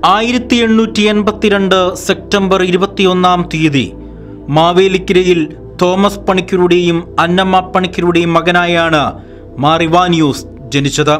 ആയിരത്തി എണ്ണൂറ്റി എൺപത്തിരണ്ട് സെപ്റ്റംബർ ഇരുപത്തിയൊന്നാം തീയതി മാവേലിക്കരയിൽ തോമസ് പണിക്കരുടെയും അന്നമ്മ പണിക്കരുടെയും മകനായാണ് മാറിവാനിയൂസ് ജനിച്ചത്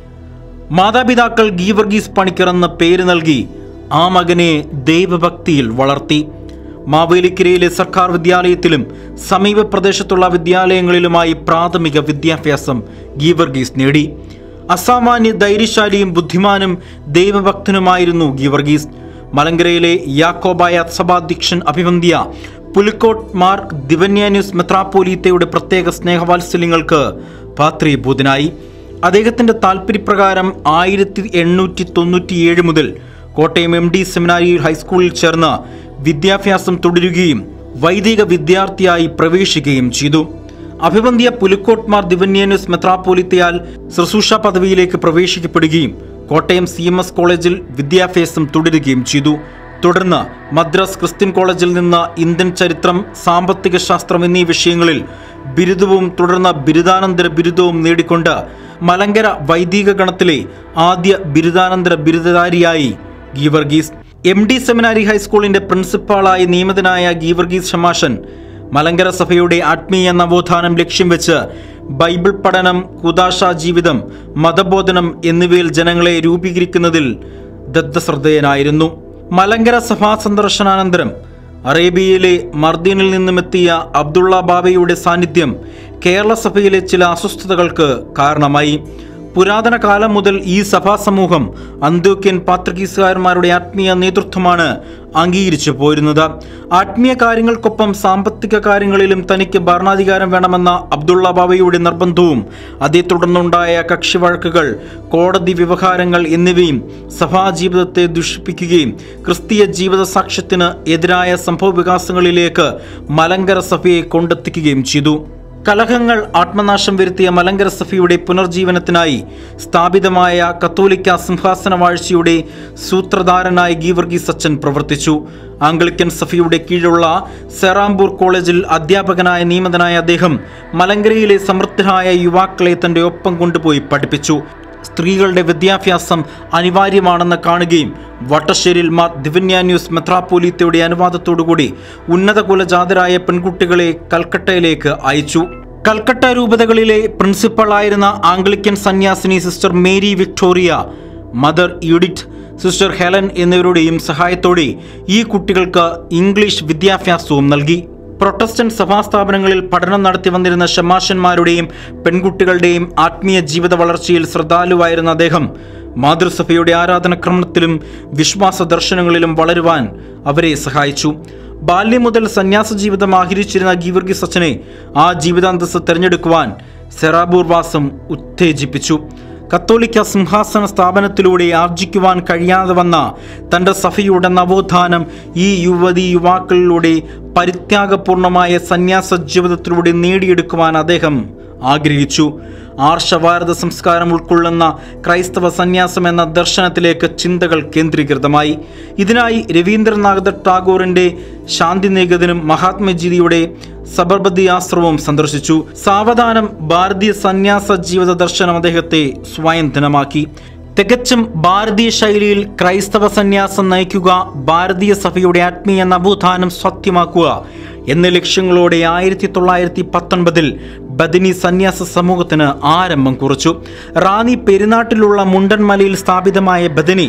മാതാപിതാക്കൾ ഗീവർഗീസ് പണിക്കർ എന്ന പേര് നൽകി ആ മകനെ ദൈവഭക്തിയിൽ വളർത്തി മാവേലിക്കരയിലെ സർക്കാർ വിദ്യാലയത്തിലും സമീപ പ്രദേശത്തുള്ള വിദ്യാലയങ്ങളിലുമായി പ്രാഥമിക വിദ്യാഭ്യാസം ഗീവർഗീസ് നേടി അസാമാന്യ ധൈര്യശാലിയും ബുദ്ധിമാനും ദൈവഭക്തനുമായിരുന്നു ഗീവർഗീസ് മലങ്കരയിലെ യാക്കോബായ സഭാധ്യക്ഷൻ അഭിവന്ധ്യ പുലിക്കോട്ട് മാർ ദിവന്യാന്യൂസ് മെത്രാപ്പോലീത്തയുടെ പ്രത്യേക സ്നേഹവാത്സല്യങ്ങൾക്ക് പാത്രീഭൂതനായി അദ്ദേഹത്തിന്റെ താൽപ്പര്യപ്രകാരം ആയിരത്തി എണ്ണൂറ്റി തൊണ്ണൂറ്റിയേഴ് മുതൽ കോട്ടയം എം ഡി സെമിനാരിയിൽ ഹൈസ്കൂളിൽ ചേർന്ന് വിദ്യാഭ്യാസം തുടരുകയും വൈദിക വിദ്യാർത്ഥിയായി പ്രവേശിക്കുകയും ചെയ്തു അഭിവന്ധ്യ പുലിക്കോട്ട്മാർ ദിവന്യാന്യൂസ് മെത്രാപ്പോലിത്തയാൽ ശുശ്രൂഷ പദവിയിലേക്ക് പ്രവേശിക്കപ്പെടുകയും കോട്ടയം സി എം എസ് കോളേജിൽ വിദ്യാഭ്യാസം തുടരുകയും ചെയ്തു തുടർന്ന് മദ്രാസ് ക്രിസ്ത്യൻ കോളേജിൽ നിന്ന് ഇന്ത്യൻ ചരിത്രം സാമ്പത്തിക ശാസ്ത്രം എന്നീ വിഷയങ്ങളിൽ ബിരുദവും തുടർന്ന് ബിരുദാനന്തര ബിരുദവും നേടിക്കൊണ്ട് മലങ്കര വൈദിക ഗണത്തിലെ ആദ്യ ബിരുദാനന്തര ബിരുദധാരിയായി ഗീവർഗീസ് എം ഡി സെമിനാരി ഹൈസ്കൂളിന്റെ പ്രിൻസിപ്പാളായി നിയമിതനായ ഗീവർഗീസ് ഷമാഷൻ മലങ്കര സഭയുടെ ആത്മീയ നവോത്ഥാനം ലക്ഷ്യം വെച്ച് ബൈബിൾ പഠനം കുദാശ ജീവിതം മതബോധനം എന്നിവയിൽ ജനങ്ങളെ രൂപീകരിക്കുന്നതിൽ ദത്തശ്രദ്ധേയനായിരുന്നു മലങ്കര സഭാ സന്ദർശനാനന്തരം അറേബ്യയിലെ മർദീനിൽ നിന്നുമെത്തിയ അബ്ദുള്ള ബാബയുടെ സാന്നിധ്യം കേരള സഭയിലെ ചില അസ്വസ്ഥതകൾക്ക് കാരണമായി പുരാതന കാലം മുതൽ ഈ സഭാ സമൂഹം അന്ത്യോക്യൻ പാത്രകീസുകാരന്മാരുടെ ആത്മീയ നേതൃത്വമാണ് അംഗീകരിച്ചു പോരുന്നത് ആത്മീയ കാര്യങ്ങൾക്കൊപ്പം സാമ്പത്തിക കാര്യങ്ങളിലും തനിക്ക് ഭരണാധികാരം വേണമെന്ന അബ്ദുള്ള ബാബയുടെ നിർബന്ധവും അതേ തുടർന്നുണ്ടായ കക്ഷിവഴക്കുകൾ കോടതി വ്യവഹാരങ്ങൾ എന്നിവയും സഭാ ജീവിതത്തെ ദുഷിപ്പിക്കുകയും ക്രിസ്തീയ ജീവിത സാക്ഷ്യത്തിന് എതിരായ സംഭവ വികാസങ്ങളിലേക്ക് മലങ്കര സഭയെ കൊണ്ടെത്തിക്കുകയും ചെയ്തു കലഹങ്ങൾ ആത്മനാശം വരുത്തിയ മലങ്കര സഭയുടെ പുനർജീവനത്തിനായി സ്ഥാപിതമായ കത്തോലിക്ക സിംഹാസന വാഴ്ചയുടെ സൂത്രധാരനായി ഗീവർഗീസ് അച്ഛൻ പ്രവർത്തിച്ചു ആംഗ്ലിക്കൻ സഭയുടെ കീഴിലുള്ള സെറാംപൂർ കോളേജിൽ അധ്യാപകനായ നിയമിതനായ അദ്ദേഹം മലങ്കരയിലെ സമൃദ്ധരായ യുവാക്കളെ തന്റെ ഒപ്പം കൊണ്ടുപോയി പഠിപ്പിച്ചു സ്ത്രീകളുടെ വിദ്യാഭ്യാസം അനിവാര്യമാണെന്ന് കാണുകയും വട്ടശ്ശേരിയിൽ മാർ ദിവന്യാന്യൂസ് മെത്രാപ്പോലീത്തയുടെ അനുവാദത്തോടുകൂടി ഉന്നത കുലജാതരായ പെൺകുട്ടികളെ കൽക്കട്ടയിലേക്ക് അയച്ചു കൽക്കട്ട രൂപതകളിലെ പ്രിൻസിപ്പളായിരുന്ന ആംഗ്ലിക്കൻ സന്യാസിനി sister Mary Victoria mother Judith sister Helen എന്നിവരുടെയും സഹായത്തോടെ ഈ കുട്ടികൾക്ക് ഇംഗ്ലീഷ് വിദ്യാഭ്യാസവും നൽകി പ്രൊട്ടസ്റ്റന്റ് സഭാസ്ഥാപനങ്ങളിൽ പഠനം നടത്തി വന്നിരുന്ന ഷമാഷന്മാരുടെയും പെൺകുട്ടികളുടെയും ആത്മീയ ജീവിത വളർച്ചയിൽ ശ്രദ്ധാലുവായിരുന്ന അദ്ദേഹം മാതൃസഭയുടെ ആരാധനക്രമത്തിലും വിശ്വാസ ദർശനങ്ങളിലും വളരുവാൻ അവരെ സഹായിച്ചു ബാല്യം മുതൽ സന്യാസ ജീവിതം ആഹരിച്ചിരുന്ന ഗീവർഗീസ് അച്ഛനെ ആ ജീവിതാന്തസ് തിരഞ്ഞെടുക്കുവാൻ സെറാബൂർവാസം ഉത്തേജിപ്പിച്ചു കത്തോലിക്ക സിംഹാസന സ്ഥാപനത്തിലൂടെ ആർജിക്കുവാൻ കഴിയാതെ വന്ന തൻ്റെ സഭയുടെ നവോത്ഥാനം ഈ യുവതി യുവാക്കളിലൂടെ പരിത്യാഗപൂർണമായ സന്യാസ ജീവിതത്തിലൂടെ നേടിയെടുക്കുവാൻ അദ്ദേഹം ആഗ്രഹിച്ചു ആർഷഭാരത സംസ്കാരം ഉൾക്കൊള്ളുന്ന ക്രൈസ്തവ സന്യാസം എന്ന ദർശനത്തിലേക്ക് ചിന്തകൾ കേന്ദ്രീകൃതമായി ഇതിനായി രവീന്ദ്രനാഥ ടാഗോറിന്റെ ശാന്തിനികേതനും മഹാത്മജിയുടെ സബർബതി ആശ്രമവും സന്ദർശിച്ചു സാവധാനം ഭാരതീയ സന്യാസ ജീവിത ദർശനം അദ്ദേഹത്തെ സ്വായന്തനമാക്കി തികച്ചും ഭാരതീയ ശൈലിയിൽ ക്രൈസ്തവ സന്യാസം നയിക്കുക ഭാരതീയ സഭയുടെ ആത്മീയ നവോത്ഥാനം സത്യമാക്കുക എന്ന ലക്ഷ്യങ്ങളോടെ ആയിരത്തി തൊള്ളായിരത്തി പത്തൊൻപതിൽ ബദിനി സന്യാസ സമൂഹത്തിന് ആരംഭം കുറിച്ചു റാന്നി പെരുന്നാട്ടിലുള്ള മുണ്ടൻമലയിൽ സ്ഥാപിതമായ ബദിനി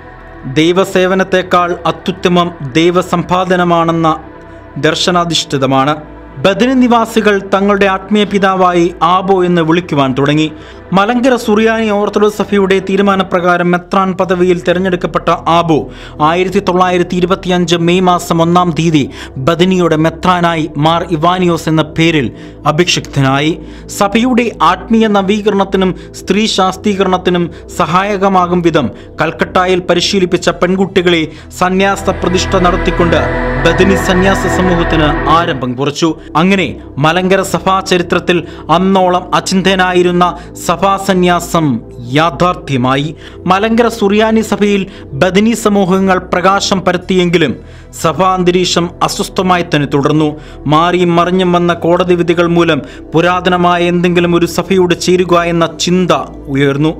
ദൈവസേവനത്തെക്കാൾ അത്യുത്തമം ദൈവസമ്പാദനമാണെന്ന ദർശനാധിഷ്ഠിതമാണ് ബദനി നിവാസികൾ തങ്ങളുടെ ആത്മീയ പിതാവായി ആബോ എന്ന് വിളിക്കുവാൻ തുടങ്ങി മലങ്കര സുറിയാനി ഓർത്തഡോക്സ് സഭയുടെ തീരുമാനപ്രകാരം മെത്രാൻ പദവിയിൽ തിരഞ്ഞെടുക്കപ്പെട്ട ആബോ ആയിരത്തി തൊള്ളായിരത്തി ഇരുപത്തിയഞ്ച് മെയ് മാസം ഒന്നാം തീയതി ബദനിയുടെ മെത്രാനായി മാർ ഇവാനിയോസ് എന്ന പേരിൽ അഭിഷിക്തനായി സഭയുടെ ആത്മീയ നവീകരണത്തിനും സ്ത്രീ ശാസ്ത്രീകരണത്തിനും സഹായകമാകും വിധം കൽക്കട്ടയിൽ പരിശീലിപ്പിച്ച പെൺകുട്ടികളെ സന്യാസ പ്രതിഷ്ഠ നടത്തിക്കൊണ്ട് ബദനി സന്യാസ സമൂഹത്തിന് ആരംഭം കുറിച്ചു അങ്ങനെ മലങ്കര സഭാ ചരിത്രത്തിൽ അന്നോളം അചിന്തനായിരുന്ന സഭാ സന്യാസം യാഥാർത്ഥ്യമായി മലങ്കര സുറിയാനി സഭയിൽ ബദനി സമൂഹങ്ങൾ പ്രകാശം പരത്തിയെങ്കിലും സഭാന്തരീക്ഷം അസ്വസ്ഥമായി തന്നെ തുടർന്നു മാറിയും മറിഞ്ഞും വന്ന കോടതി വിധികൾ മൂലം പുരാതനമായ എന്തെങ്കിലും ഒരു സഭയോട് ചേരുക എന്ന ചിന്ത ഉയർന്നു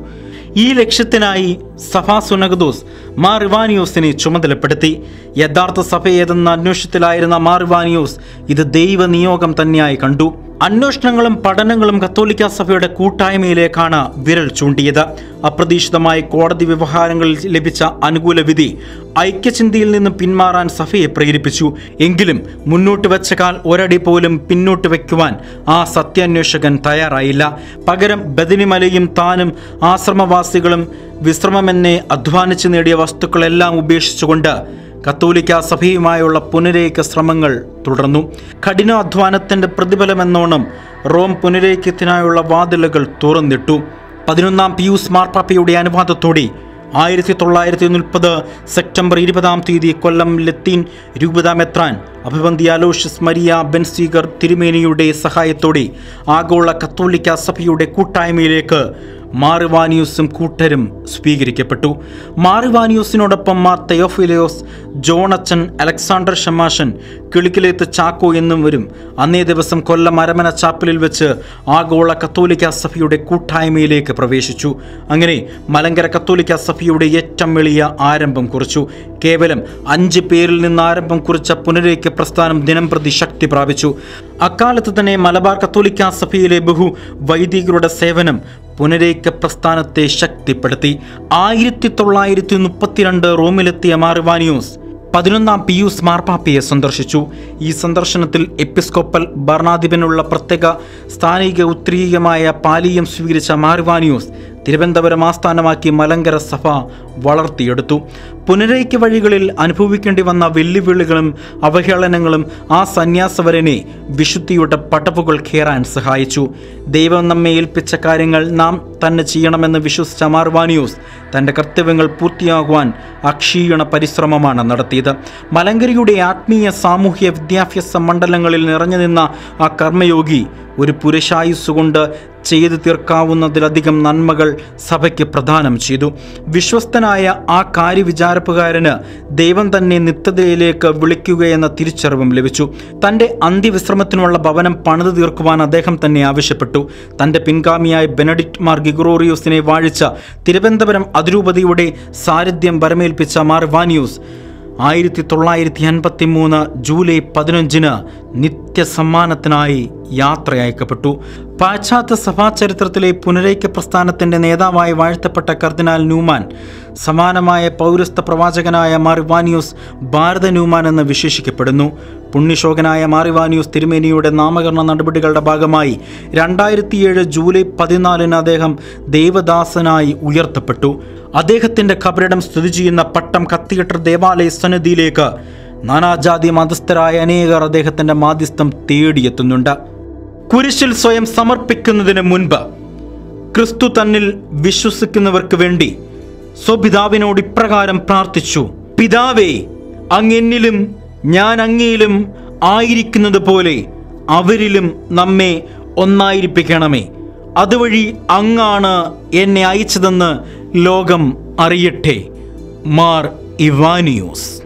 ഈ ലക്ഷ്യത്തിനായി സഭാ സുനഗദോസ് മാർ ഇവാനിയോസിനെ ചുമതലപ്പെടുത്തി യഥാർത്ഥ സഭ ഏതെന്ന അന്വേഷണത്തിലായിരുന്ന മാർ ഇവാനിയോസ് ഇത് ദൈവ നിയോഗം തന്നെയായി കണ്ടു അന്വേഷണങ്ങളും പഠനങ്ങളും കത്തോലിക്ക സഭയുടെ കൂട്ടായ്മയിലേക്കാണ് വിരൽ ചൂണ്ടിയത് അപ്രതീക്ഷിതമായി കോടതി വ്യവഹാരങ്ങളിൽ ലഭിച്ച അനുകൂല വിധി ഐക്യചിന്തയിൽ നിന്ന് പിന്മാറാൻ സഭയെ പ്രേരിപ്പിച്ചു എങ്കിലും മുന്നോട്ട് വെച്ച കാൽ ഒരടി പോലും പിന്നോട്ട് വയ്ക്കുവാൻ ആ സത്യാന്വേഷകൻ തയ്യാറായില്ല പകരം ബദനിമലയും താനും ആശ്രമവാസികളും വിശ്രമമെന്നെ അധ്വാനിച്ച് നേടിയ വസ്തുക്കളെല്ലാം ഉപേക്ഷിച്ചുകൊണ്ട് കത്തോലിക്ക സഭയുമായുള്ള പുനരേക്ക ശ്രമങ്ങൾ തുടർന്നു കഠിനാധ്വാനത്തിന്റെ പ്രതിഫലമെന്നോണം റോം പുനരേക്യത്തിനായുള്ള വാതിലുകൾ തുറന്നിട്ടു പതിനൊന്നാം പിയൂസ് മാർപ്പാപ്പയുടെ അനുവാദത്തോടെ ആയിരത്തി തൊള്ളായിരത്തി മുപ്പത് സെപ്റ്റംബർ ഇരുപതാം തീയതി കൊല്ലം ലത്തീൻ രൂപതാമെത്രാൻ അഭിവന്തി അലോഷ്യസ് മരിയ ബെൻസീഗർ തിരുമേനിയുടെ സഹായത്തോടെ ആഗോള കത്തോലിക്ക സഭയുടെ കൂട്ടായ്മയിലേക്ക് മാറിവാനിയൂസും കൂട്ടരും സ്വീകരിക്കപ്പെട്ടു മാറിവാനിയൂസിനോടൊപ്പം മാർ തെയോഫിലിയോസ് ജോണച്ചൻ അലക്സാണ്ടർ ഷമാഷൻ കിളിക്കിലേത്ത് ചാക്കോ എന്നിവരും അന്നേ ദിവസം കൊല്ലം അരമന ചാപ്പലിൽ വെച്ച് ആഗോള കത്തോലിക്ക സഭയുടെ കൂട്ടായ്മയിലേക്ക് പ്രവേശിച്ചു അങ്ങനെ മലങ്കര കത്തോലിക്ക സഭയുടെ ഏറ്റവും എളിയ ആരംഭം കുറിച്ചു കേവലം അഞ്ച് പേരിൽ നിന്ന് ആരംഭം കുറിച്ച പുനരേക്യ പ്രസ്ഥാനം ദിനം പ്രതി ശക്തി പ്രാപിച്ചു അക്കാലത്ത് തന്നെ മലബാർ കത്തോലിക്ക സഭയിലെ ബഹു വൈദികരുടെ സേവനം പുനരേക്ക പ്രസ്ഥാനത്തെ ശക്തിപ്പെടുത്തി ആയിരത്തി തൊള്ളായിരത്തി മുപ്പത്തിരണ്ട് റോമിലെത്തിയ മാറിവാനിയോസ് പതിനൊന്നാം പിയൂസ് മാർപ്പാപ്പയെ സന്ദർശിച്ചു ഈ സന്ദർശനത്തിൽ എപ്പിസ്കോപ്പൽ ഭരണാധിപനുള്ള പ്രത്യേക സ്ഥാനിക ഉത്രീകമായ പാലീയം സ്വീകരിച്ച മാറിവാനിയോസ് തിരുവനന്തപുരം ആസ്ഥാനമാക്കി മലങ്കര സഭ വളർത്തിയെടുത്തു പുനരൈക്യ വഴികളിൽ അനുഭവിക്കേണ്ടി വന്ന വെല്ലുവിളികളും അവഹേളനങ്ങളും ആ സന്യാസവരനെ വിശുദ്ധിയുടെ പടവുകൾ കയറാൻ സഹായിച്ചു ദൈവം നമ്മെ ഏൽപ്പിച്ച കാര്യങ്ങൾ നാം തന്നെ ചെയ്യണമെന്ന് വിശ്വസിച്ച മാർവാനിയൂസ് തൻ്റെ കർത്തവ്യങ്ങൾ പൂർത്തിയാകുവാൻ അക്ഷീണ പരിശ്രമമാണ് നടത്തിയത് മലങ്കരയുടെ ആത്മീയ സാമൂഹ്യ വിദ്യാഭ്യാസ മണ്ഡലങ്ങളിൽ നിറഞ്ഞു നിന്ന ആ കർമ്മയോഗി ഒരു പുരുഷായുസ്സുകൊണ്ട് ചെയ്തു തീർക്കാവുന്നതിലധികം നന്മകൾ സഭയ്ക്ക് പ്രദാനം ചെയ്തു വിശ്വസ്തനായ ആ കാര്യവിചാരപ്പുകാരന് ദൈവം തന്നെ നിത്യതയിലേക്ക് വിളിക്കുകയെന്ന തിരിച്ചറിവും ലഭിച്ചു തൻ്റെ അന്ത്യവിശ്രമത്തിനുള്ള ഭവനം പണിതു തീർക്കുവാൻ അദ്ദേഹം തന്നെ ആവശ്യപ്പെട്ടു തൻ്റെ പിൻഗാമിയായ ബെനഡിക്ട് മാർ ഗിഗ്രോറിയോസിനെ വാഴിച്ച തിരുവനന്തപുരം അതിരൂപതയുടെ സാന്നിധ്യം വരമേൽപ്പിച്ച മാർ വാനിയൂസ് ആയിരത്തി തൊള്ളായിരത്തി അൻപത്തി മൂന്ന് ജൂലൈ പതിനഞ്ചിന് നിത്യസമ്മാനത്തിനായി യാത്ര അയക്കപ്പെട്ടു പാശ്ചാത്യ സഭാചരിത്രത്തിലെ പുനരൈക്യ പ്രസ്ഥാനത്തിന്റെ നേതാവായി വാഴ്ത്തപ്പെട്ട കർദിനാൾ ന്യൂമാൻ സമാനമായ പൗരസ്ത പ്രവാചകനായ മാറിവാനിയൂസ് ഭാരത ന്യൂമാൻ എന്ന് വിശേഷിക്കപ്പെടുന്നു പുണ്യശോകനായ മാറിവാനിയൂസ് തിരുമേനിയുടെ നാമകരണ നടപടികളുടെ ഭാഗമായി രണ്ടായിരത്തിയേഴ് ജൂലൈ പതിനാലിന് അദ്ദേഹം ദേവദാസനായി ഉയർത്തപ്പെട്ടു അദ്ദേഹത്തിന്റെ ഖബറിടം സ്ഥിതി ചെയ്യുന്ന പട്ടം കത്തീഡ്രൽ ദേവാലയ സന്നിധിയിലേക്ക് നാനാജാതി മതസ്ഥരായ അനേകർ അദ്ദേഹത്തിന്റെ മാധ്യസ്ഥം തേടിയെത്തുന്നുണ്ട് കുരിശിൽ സ്വയം സമർപ്പിക്കുന്നതിന് മുൻപ് ക്രിസ്തു തന്നിൽ വിശ്വസിക്കുന്നവർക്ക് വേണ്ടി സ്വപിതാവിനോട് ഇപ്രകാരം പ്രാർത്ഥിച്ചു പിതാവേ അങ്ങെന്നിലും ഞാൻ അങ്ങയിലും ആയിരിക്കുന്നത് പോലെ അവരിലും നമ്മെ ഒന്നായിരിപ്പിക്കണമേ അതുവഴി അങ്ങാണ് എന്നെ അയച്ചതെന്ന് ലോകം അറിയട്ടെ മാർ ഇവാനിയോസ്